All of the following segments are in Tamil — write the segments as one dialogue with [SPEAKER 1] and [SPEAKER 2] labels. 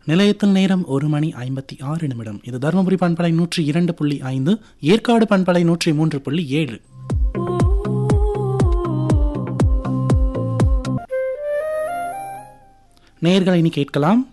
[SPEAKER 1] நிலையத்தில் நேரம் ஒரு மணி ஐம்பத்தி ஆறு நிமிடம் இது தருமபுரி பண்பலை நூற்றி இரண்டு புள்ளி ஐந்து ஏற்காடு பண்பலை நூற்றி மூன்று புள்ளி ஏழு நேயர்களை இனி கேட்கலாம்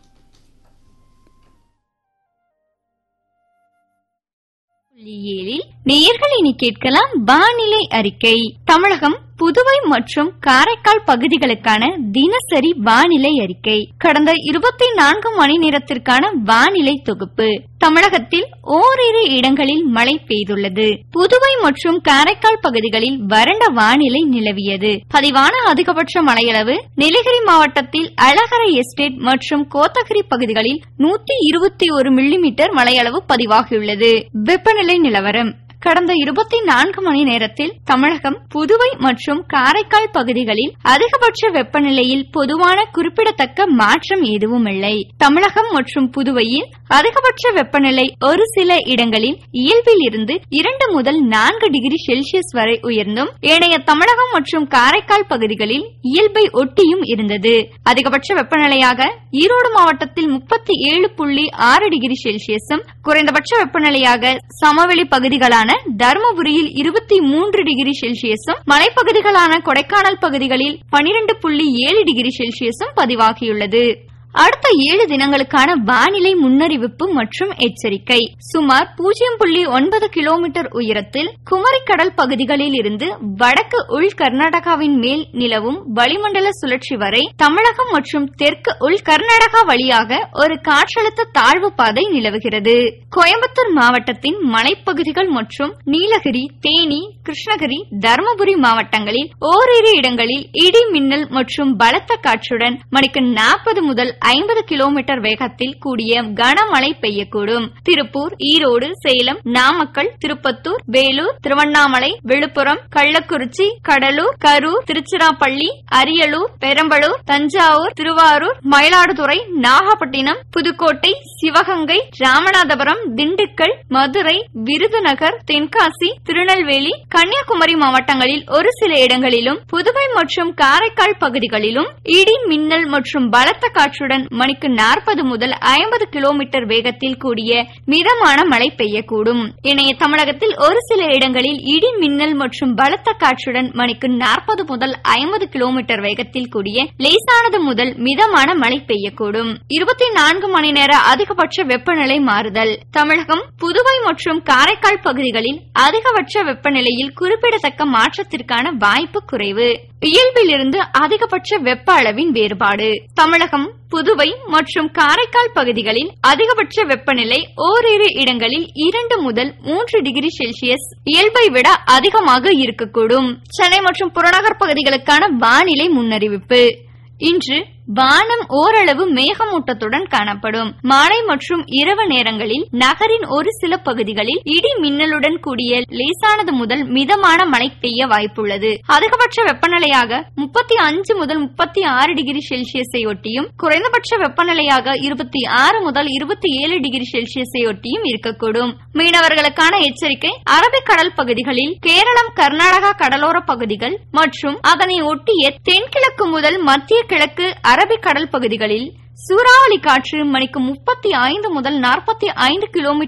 [SPEAKER 2] புள்ளி ஏழில் நேயர்கள் இனி கேட்கலாம் வானிலை அறிக்கை தமிழகம் புதுவை மற்றும் காரைக்கால் பகுதிகளுக்கான தினசரி வானிலை அறிக்கை கடந்த இருபத்தி நான்கு மணி நேரத்திற்கான வானிலை தொகுப்பு தமிழகத்தில் ஓரிரு இடங்களில் மழை பெய்துள்ளது புதுவை மற்றும் காரைக்கால் பகுதிகளில் வறண்ட வானிலை நிலவியது பதிவான அதிகபட்ச மழையளவு நீலகிரி மாவட்டத்தில் அழகரை எஸ்டேட் மற்றும் கோத்தகிரி பகுதிகளில் நூத்தி இருபத்தி ஒரு மில்லிமீட்டர் மழையளவு பதிவாகியுள்ளது வெப்பநிலை நிலவரம் கடந்த இருபத்தி நான்கு மணி நேரத்தில் தமிழகம் புதுவை மற்றும் காரைக்கால் பகுதிகளில் அதிகபட்ச வெப்பநிலையில் பொதுவான குறிப்பிடத்தக்க மாற்றம் எதுவும் இல்லை தமிழகம் மற்றும் புதுவையில் அதிகபட்ச வெப்பநிலை ஒரு சில இடங்களில் இயல்பில் இருந்து இரண்டு முதல் நான்கு டிகிரி செல்சியஸ் வரை உயர்ந்தும் ஏனைய தமிழகம் மற்றும் காரைக்கால் பகுதிகளில் இயல்பை ஒட்டியும் இருந்தது அதிகபட்ச வெப்பநிலையாக ஈரோடு மாவட்டத்தில் முப்பத்தி ஏழு புள்ளி ஆறு டிகிரி செல்சியஸும் குறைந்தபட்ச வெப்பநிலையாக சமவெளி பகுதிகளான தருமபுரியில் இருபத்தி மூன்று டிகிரி செல்சியஸும் மலைப்பகுதிகளான கொடைக்கானல் பகுதிகளில் பனிரெண்டு புள்ளி ஏழு டிகிரி செல்சியஸும் பதிவாகியுள்ளது அடுத்த ஏழு தினங்களுக்கான வானிலை முன்னறிவிப்பு மற்றும் எச்சரிக்கை சுமார் பூஜ்ஜியம் புள்ளி ஒன்பது கிலோமீட்டர் உயரத்தில் குமரிக்கடல் பகுதிகளில் இருந்து வடக்கு உள் கர்நாடகாவின் மேல் நிலவும் வளிமண்டல சுழற்சி வரை தமிழகம் மற்றும் தெற்கு உள் கர்நாடகா வழியாக ஒரு காற்றழுத்த தாழ்வு பாதை நிலவுகிறது கோயம்புத்தூர் மாவட்டத்தின் மலைப்பகுதிகள் மற்றும் நீலகிரி தேனி கிருஷ்ணகிரி தருமபுரி மாவட்டங்களில் ஓரிரு இடங்களில் இடி மின்னல் மற்றும் பலத்த காற்றுடன் மணிக்கு நாற்பது முதல் ஐம்பது கிலோமீட்டர் வேகத்தில் கூடிய கனமழை பெய்யக்கூடும் திருப்பூர் ஈரோடு சேலம் நாமக்கல் திருப்பத்தூர் வேலூர் திருவண்ணாமலை விழுப்புரம் கள்ளக்குறிச்சி கடலூர் கரூர் திருச்சிராப்பள்ளி அரியலூர் பெரம்பலூர் தஞ்சாவூர் திருவாரூர் மயிலாடுதுறை நாகப்பட்டினம் புதுக்கோட்டை சிவகங்கை ராமநாதபுரம் திண்டுக்கல் மதுரை விருதுநகர் தென்காசி திருநெல்வேலி கன்னியாகுமரி மாவட்டங்களில் ஒரு சில இடங்களிலும் புதுவை மற்றும் காரைக்கால் பகுதிகளிலும் இடி மின்னல் மற்றும் பலத்த காற்றுடன் மணிக்கு நாற்பது முதல் ஐம்பது கிலோமீட்டர் வேகத்தில் கூடிய மிதமான மழை பெய்யக்கூடும் இணைய தமிழகத்தில் ஒரு சில இடங்களில் இடி மின்னல் மற்றும் பலத்த காற்றுடன் மணிக்கு நாற்பது முதல் ஐம்பது கிலோமீட்டர் வேகத்தில் கூடிய லேசானது முதல் மிதமான மழை பெய்யக்கூடும் இருபத்தி நான்கு மணி நேர அதிகபட்ச வெப்பநிலை மாறுதல் தமிழகம் புதுவை மற்றும் காரைக்கால் பகுதிகளில் அதிகபட்ச வெப்பநிலையில் குறிப்பிடத்தக்க மாற்றத்திற்கான வாய்ப்பு குறைவு இயல்பிலிருந்து அதிகபட்ச வெப்ப அளவின் வேறுபாடு தமிழகம் புதுவை மற்றும் காரைக்கால் பகுதிகளில் அதிகபட்ச வெப்பநிலை ஓரிரு இடங்களில் இரண்டு முதல் மூன்று டிகிரி செல்சியஸ் இயல்பை விட அதிகமாக இருக்கக்கூடும் சென்னை மற்றும் புறநகர் பகுதிகளுக்கான வானிலை முன்னறிவிப்பு இன்று வானம் ஓரளவு மேகமூட்டத்துடன் காணப்படும் மாலை மற்றும் இரவு நேரங்களில் நகரின் ஒரு சில பகுதிகளில் இடி மின்னலுடன் கூடிய லேசானது முதல் மிதமான மழை பெய்ய வாய்ப்புள்ளது அதிகபட்ச வெப்பநிலையாக முப்பத்தி அஞ்சு முதல் முப்பத்தி ஆறு டிகிரி செல்சியஸை ஒட்டியும் குறைந்தபட்ச வெப்பநிலையாக இருபத்தி ஆறு முதல் இருபத்தி ஏழு டிகிரி செல்சியஸை ஒட்டியும் இருக்கக்கூடும் மீனவர்களுக்கான எச்சரிக்கை அரபிக்கடல் பகுதிகளில் கேரளம் கர்நாடகா கடலோர பகுதிகள் மற்றும் அதனை ஒட்டிய தென்கிழக்கு முதல் மத்திய கிழக்கு அரபிக்கடல் பகுதிகளில் சூறாவளி காற்று மணிக்கு முப்பத்தி ஐந்து முதல் நாற்பத்தி ஐந்து கிலோமீட்டர்